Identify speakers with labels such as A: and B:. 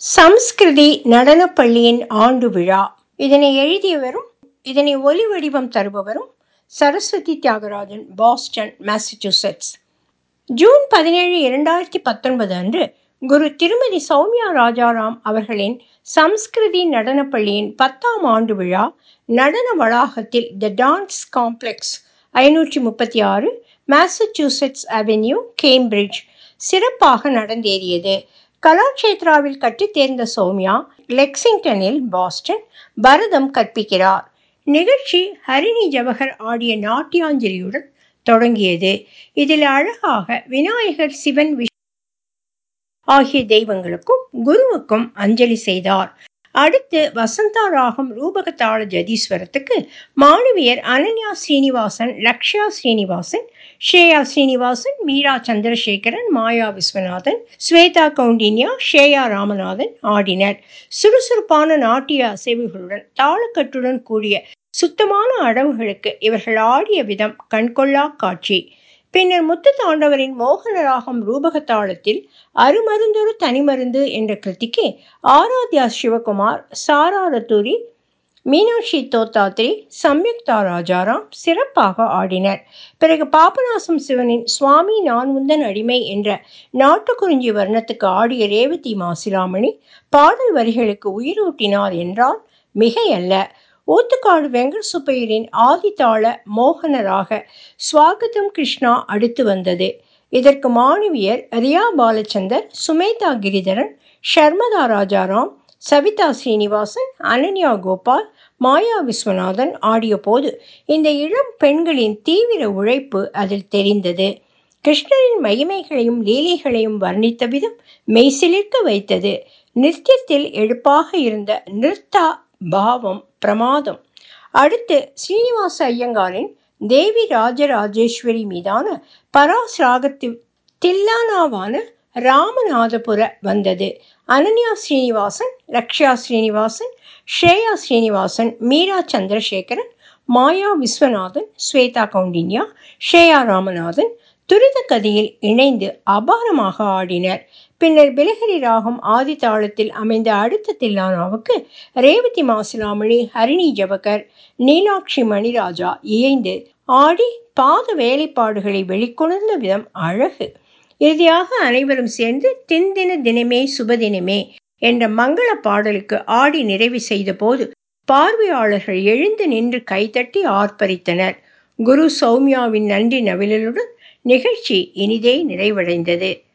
A: சம்ஸ்கிருதி நடனப்பள்ளியின் ஆண்டு விழா இதனை எழுதியவரும் இதனை ஒலி வடிவம் தருபவரும் Saraswathi Thiagarajan Boston Massachusetts June பதினேழு இரண்டாயிரத்தி பத்தொன்பது அன்று குரு திருமதி சௌமியா ராஜாராம் அவர்களின் சம்ஸ்கிருதி நடனப்பள்ளியின் பத்தாம் ஆண்டு விழா நடன வளாகத்தில் த டான்ஸ் காம்ப்ளெக்ஸ் ஐநூற்றி முப்பத்தி ஆறு மாசச்சூசெட்ஸ் அவென்யூ கேம்பிரிட்ஜ் சிறப்பாக நடந்தேறியது கலாக்ஷேத்ராவில் கற்றுத் தேர்ந்த சௌமியா லெக்சிங்டனில் பாஸ்டன் பரதம் கற்பிக்கிறார் நிகழ்ச்சி ஹரிணி ஜவஹர் ஆடிய நாட்டியாஞ்சலியுடன் தொடங்கியது இதில் அழகாக விநாயகர் சிவன் விஷ் ஆகிய தெய்வங்களுக்கும் குருவுக்கும் அஞ்சலி செய்தார் அடுத்து வசந்தா ராகம் ரூபகதாள ஜதீஸ்வரத்துக்கு மாணவியர் அனன்யா ஸ்ரீனிவாசன் லக்ஷயா ஸ்ரீனிவாசன் ஸ்ரேயா ஸ்ரீனிவாசன் மீரா சந்திரசேகரன் மாயா விஸ்வநாதன் ஸ்வேதா கவுண்டின்யா ஷேயா ராமநாதன் ஆடினர் சுறுசுறுப்பான நாட்டிய அசைவுகளுடன் தாளக்கட்டுடன் கூடிய சுத்தமான அடவுகளுக்கு இவர்கள் ஆடிய விதம் கண்கொள்ளா காட்சி பின்னர் முத்து தாண்டவரின் மோகனராகம் ரூபகத்தாளத்தில் அருமருந்தொரு தனிமருந்து என்ற கிருத்திக்கு ஆராத்யா சிவகுமார் சாரா ரத்தூரி மீனாட்சி தோத்தாத்ரி சம்யுக்தா ராஜாராம் சிறப்பாக ஆடினர் பிறகு பாபநாசம் சிவனின் சுவாமி நான் உந்தன் அடிமை என்ற நாட்டுக்குறிஞ்சி வர்ணத்துக்கு ஆடிய ரேவதி மாசிலாமணி பாடல் வரிகளுக்கு உயிரூட்டினார் என்றால் மிகையல்ல ஊத்துக்காடு வெங்கட சுப்பையரின் ஆதித்தாள மோகனராக ஸ்வாகதம் கிருஷ்ணா அடுத்து வந்தது இதற்கு மாணவியர் ரியா பாலச்சந்தர் சுமேதா கிரிதரன் ஷர்மதா ராஜாராம் சவிதா ஸ்ரீனிவாசன் அனன்யா கோபால் மாயா விஸ்வநாதன் ஆடிய போது இந்த இளம் பெண்களின் தீவிர உழைப்பு அதில் தெரிந்தது கிருஷ்ணரின் மகிமைகளையும் லீலைகளையும் வர்ணித்த விதம் மெய்சிலிர்க்க வைத்தது நிறுத்தியத்தில் எடுப்பாக இருந்த நிறுத்தா பாவம் பிரமாதம் அடுத்து ஸ்ரீனிவாச ஐயங்காரின் தேவி ராஜராஜேஸ்வரி மீதான பராஸ் ராகத்தில் தில்லானாவான ராமநாதபுர வந்தது அனன்யா ஸ்ரீனிவாசன் லக்ஷயா ஸ்ரீனிவாசன் ஸ்ரேயா ஸ்ரீனிவாசன் மீரா சந்திரசேகரன் மாயா விஸ்வநாதன் ஸ்வேதா கவுண்டின்யா ஸ்ரேயா ராமநாதன் துரித கதையில் இணைந்து அபாரமாக ஆடினர் பின்னர் பிலஹரி ராகம் ஆதி தாளத்தில் அமைந்த அடுத்த தில்லானாவுக்கு ரேவதி மாசிலாமணி ஹரிணி ஜபகர் நீலாட்சி மணிராஜா இயைந்து ஆடி பாத வேலைப்பாடுகளை வெளிக்கொணர்ந்த விதம் அழகு இறுதியாக அனைவரும் சேர்ந்து தின்தின தினமே சுபதினமே என்ற மங்கள பாடலுக்கு ஆடி நிறைவு செய்த போது பார்வையாளர்கள் எழுந்து நின்று கைதட்டி ஆர்ப்பரித்தனர் குரு சௌமியாவின் நன்றி நவிழலுடன் நிகழ்ச்சி இனிதே நிறைவடைந்தது